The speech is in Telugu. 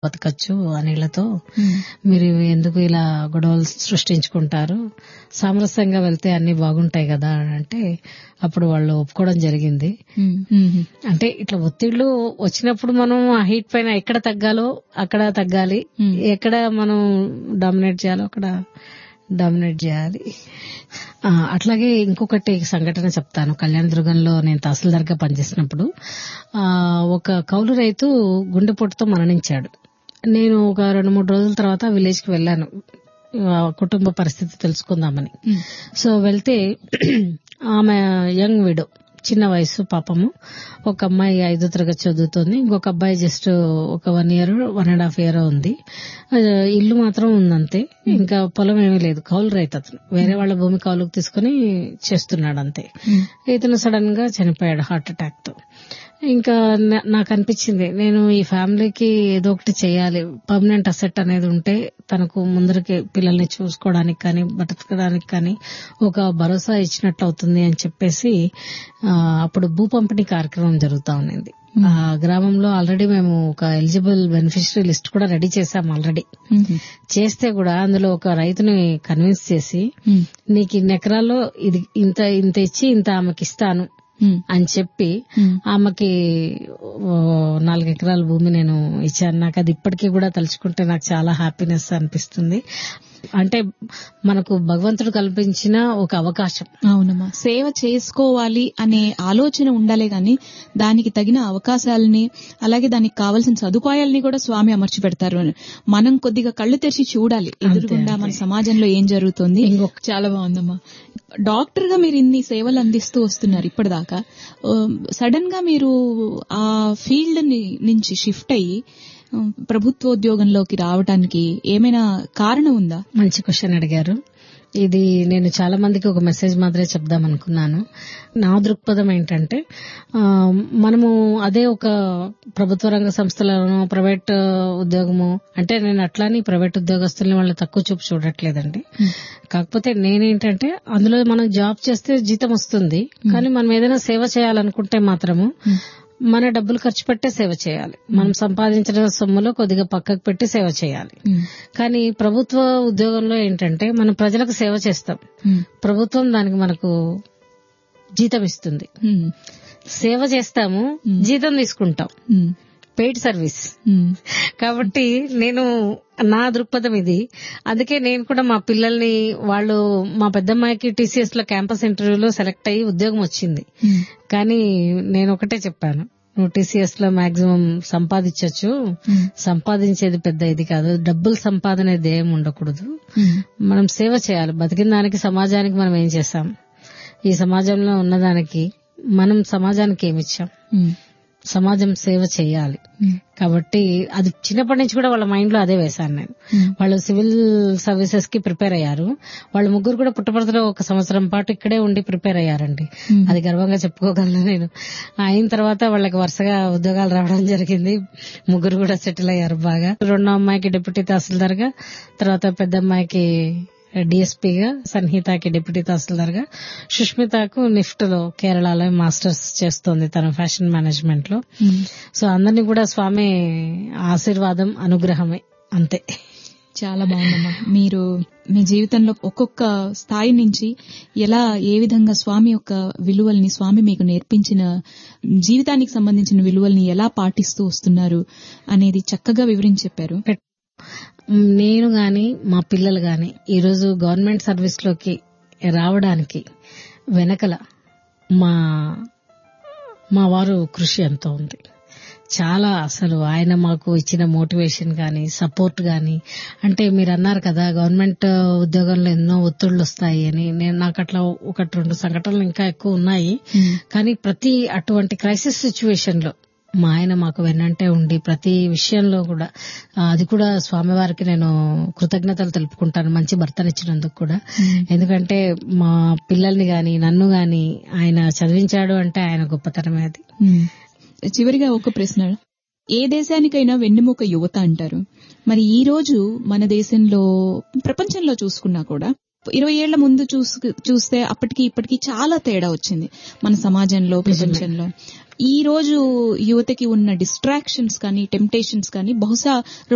బతకచ్చు ఆ నీళ్లతో మీరు ఎందుకు ఇలా గొడవలు సృష్టించుకుంటారు సామరస్యంగా వెళ్తే అన్ని బాగుంటాయి కదా అని అంటే అప్పుడు వాళ్ళు ఒప్పుకోవడం జరిగింది అంటే ఇట్లా ఒత్తిళ్లు వచ్చినప్పుడు మనం ఆ హీట్ పైన ఎక్కడ తగ్గాలో అక్కడ తగ్గాలి ఎక్కడ మనం డామినేట్ చేయాలో అక్కడ డామినేట్ చేయాలి ఆ, అట్లాగే ఇంకొకటి సంఘటన చెప్తాను కళ్యాణ దుర్గంలో నేను తహసీల్దార్గా పనిచేసినప్పుడు ఆ, ఒక కౌలు రైతు గుండెపోటుతో మరణించాడు నేను ఒక రెండు మూడు రోజుల తర్వాత విలేజ్ కి వెళ్ళాను ఆ, కుటుంబ పరిస్థితి తెలుసుకుందామని సో వెళ్తే ఆమె యంగ్ విడో చిన్న వయసు పాపము ఒక అమ్మాయి ఐదో తరగతి చదువుతుంది ఇంకొక అబ్బాయి జస్ట్ ఒక one year one and half year ఉంది ఆ, ఇల్లు మాత్రం ఉందంతే ఇంకా పొలం ఏమీ లేదు కౌలు రైతు అతను వేరే వాళ్ళ భూమి కౌలుకు తీసుకుని చేస్తున్నాడు అంతే ఇతను సడన్ గా చనిపోయాడు హార్ట్ అటాక్ తో ఇంకా నా- నాకు అనిపించింది నేను ఈ ఫ్యామిలీకి ఏదో ఒకటి చేయాలి పర్మనెంట్ అసెట్ అనేది ఉంటే తనకు ముందరికి పిల్లల్ని చూసుకోవడానికి కానీ బతకడానికి కానీ ఒక భరోసా ఇచ్చినట్లు అవుతుంది అని చెప్పేసి ఆ, అప్పుడు భూ పంపిణీ కార్యక్రమం జరుగుతా ఉన్నది ఆ గ్రామంలో ఆల్రెడీ మేము ఒక ఎలిజిబుల్ బెనిఫిషరీ లిస్ట్ కూడా రెడీ చేశాం ఆల్రెడీ చేస్తే కూడా అందులో ఒక రైతుని కన్విన్స్ చేసి నీకు ఇన్ని ఎకరాల్లో ఇది ఇంత ఇంత ఇచ్చి ఇంత ఆమెకి ఇస్తాను అని చెప్పి ఆమెకి ఓ నాలుగు ఎకరాల భూమి నేను ఇచ్చాను నాకు అది ఇప్పటికీ కూడా తలుచుకుంటే నాకు చాలా హ్యాపీనెస్ అనిపిస్తుంది అంటే మనకు భగవంతుడు కల్పించిన ఒక అవకాశం అవునమ్మా సేవ చేసుకోవాలి అనే ఆలోచన ఉండాలే గాని దానికి తగిన అవకాశాలని అలాగే దానికి కావలసిన సదుపాయాలని కూడా స్వామి అమర్చి పెడతారు మనం కొద్దిగా కళ్ళు తెరిచి చూడాలి ఎదురుగుండా మన సమాజంలో ఏం జరుగుతుంది ఇంకొక- చాలా బాగుందమ్మా డాక్టర్ గా మీరు ఇన్ని సేవలు అందిస్తూ వస్తున్నారు ఇప్పటిదాకా సడన్ గా మీరు ఆ ఫీల్డ్ నుంచి షిఫ్ట్ అయ్యి ఆ, ప్రభుత్వోద్యోగంలోకి రావడానికి ఏమైనా కారణం ఉందా మంచి క్వశ్చన్ అడిగారు ఇది నేను చాలా మందికి ఒక మెసేజ్ మాత్రమే చెప్దాం అనుకున్నాను నా దృక్పథం ఏంటంటే ఆ, మనము అదే ఒక ప్రభుత్వ రంగ సంస్థలను ప్రైవేట్ ఉద్యోగము అంటే నేను అట్లాని ప్రైవేట్ ఉద్యోగస్తుల్ని వాళ్ళు తక్కువ చూపు చూడట్లేదండి కాకపోతే నేనేంటంటే అందులో మనం జాబ్ చేస్తే జీతం వస్తుంది కానీ మనం ఏదైనా సేవ చేయాలనుకుంటే మాత్రము మన డబ్బులు ఖర్చు పెట్టే సేవ చేయాలి మనం సంపాదించిన సొమ్ములో కొద్దిగా పక్కకు పెట్టి సేవ చేయాలి కానీ ప్రభుత్వ ఉద్యోగంలో ఏంటంటే మనం ప్రజలకు సేవ చేస్తాం ప్రభుత్వం దానికి మనకు జీతం ఇస్తుంది సేవ చేస్తాము జీతం తీసుకుంటాం పెయిడ్ సర్వీస్ కాబట్టి నేను నా దృక్పథం ఇది అందుకే నేను కూడా మా పిల్లల్ని వాళ్ళు మా పెద్దమ్మాయికి టీసీఎస్ లో క్యాంపస్ ఇంటర్వ్యూలో సెలెక్ట్ అయ్యి ఉద్యోగం వచ్చింది కానీ నేను ఒకటే చెప్పాను నువ్వు టీసీఎస్ లో మాక్సిమం సంపాదించవచ్చు సంపాదించేది పెద్ద ఇది కాదు డబ్బులు సంపాదన ఏం ఉండకూడదు మనం సేవ చేయాలి బతికిన దానికి సమాజానికి మనం ఏం చేస్తాం ఈ సమాజంలో ఉన్నదానికి మనం సమాజానికి ఏమిచ్చాం సమాజం సేవ చేయాలి కాబట్టి అది చిన్నప్పటి నుంచి కూడా వాళ్ళ మైండ్ లో అదే వేశాను నేను వాళ్ళు సివిల్ సర్వీసెస్ కి ప్రిపేర్ అయ్యారు వాళ్ళ ముగ్గురు కూడా పుట్టపర్తిలో ఒక సంవత్సరం పాటు ఇక్కడే ఉండి ప్రిపేర్ అయ్యారండి అది గర్వంగా చెప్పుకోగలను నేను అయిన తర్వాత వాళ్ళకి వరుసగా ఉద్యోగాలు రావడం జరిగింది ముగ్గురు కూడా సెటిల్ అయ్యారు బాగా రెండో అమ్మాయికి డిప్యూటీ తహసీల్దార్ గా తర్వాత పెద్ద అమ్మాయికి డిఎస్పీగా సన్హితాకి డిప్యూటీ తహసీల్దార్ గా సుష్మితకు నిఫ్ట్ లో కేరళలో మాస్టర్స్ చేస్తోంది తన ఫ్యాషన్ మేనేజ్మెంట్ లో సో అందరినీ కూడా స్వామి ఆశీర్వాదం అనుగ్రహమే అంతే చాలా బాగుందమ్మా మీరు మీ జీవితంలో ఒక్కొక్క స్థాయి నుంచి ఎలా ఏ విధంగా స్వామి యొక్క విలువల్ని స్వామి మీకు నేర్పించిన జీవితానికి సంబంధించిన విలువల్ని ఎలా పాటిస్తూ వస్తున్నారు అనేది చక్కగా వివరించి చెప్పారు నేను గాని మా పిల్లలు గాని ఈరోజు గవర్నమెంట్ సర్వీస్ లోకి రావడానికి వెనకల మా మా వారు కృషి ఎంతో ఉంది చాలా అసలు ఆయన మాకు ఇచ్చిన మోటివేషన్ గాని సపోర్ట్ గాని అంటే మీరు అన్నారు కదా గవర్నమెంట్ ఉద్యోగంలో ఎన్నో ఒత్తిళ్లు వస్తాయి అని నేను నాకు అట్లా ఒకటి రెండు సంఘటనలు ఇంకా ఎక్కువ ఉన్నాయి కానీ ప్రతి అటువంటి క్రైసిస్ సిచ్యువేషన్ లో మా ఆయన మాకు వెన్నంటే ఉండి ప్రతి విషయంలో కూడా ఆ, అది కూడా స్వామివారికి నేను కృతజ్ఞతలు తెలుపుకుంటాను మంచి భర్తనిచ్చినందుకు కూడా ఎందుకంటే మా పిల్లల్ని గాని నన్ను గాని ఆయన చదివించాడు అంటే ఆయన గొప్పతనమే అది మ్మ్. చివరిగా ఒక ప్రశ్న ఏ దేశానికైనా వెన్నెముక యువత అంటారు మరి ఈ రోజు మన దేశంలో ప్రపంచంలో చూసుకున్నా కూడా ఇరవై ఏళ్ల ముందు చూసు చూస్తే అప్పటికి ఇప్పటికి చాలా తేడా వచ్చింది మన సమాజంలో ప్రపంచంలో ఈ రోజు యువతకి ఉన్న డిస్ట్రాక్షన్స్ కానీ టెంప్టేషన్స్ కానీ బహుశా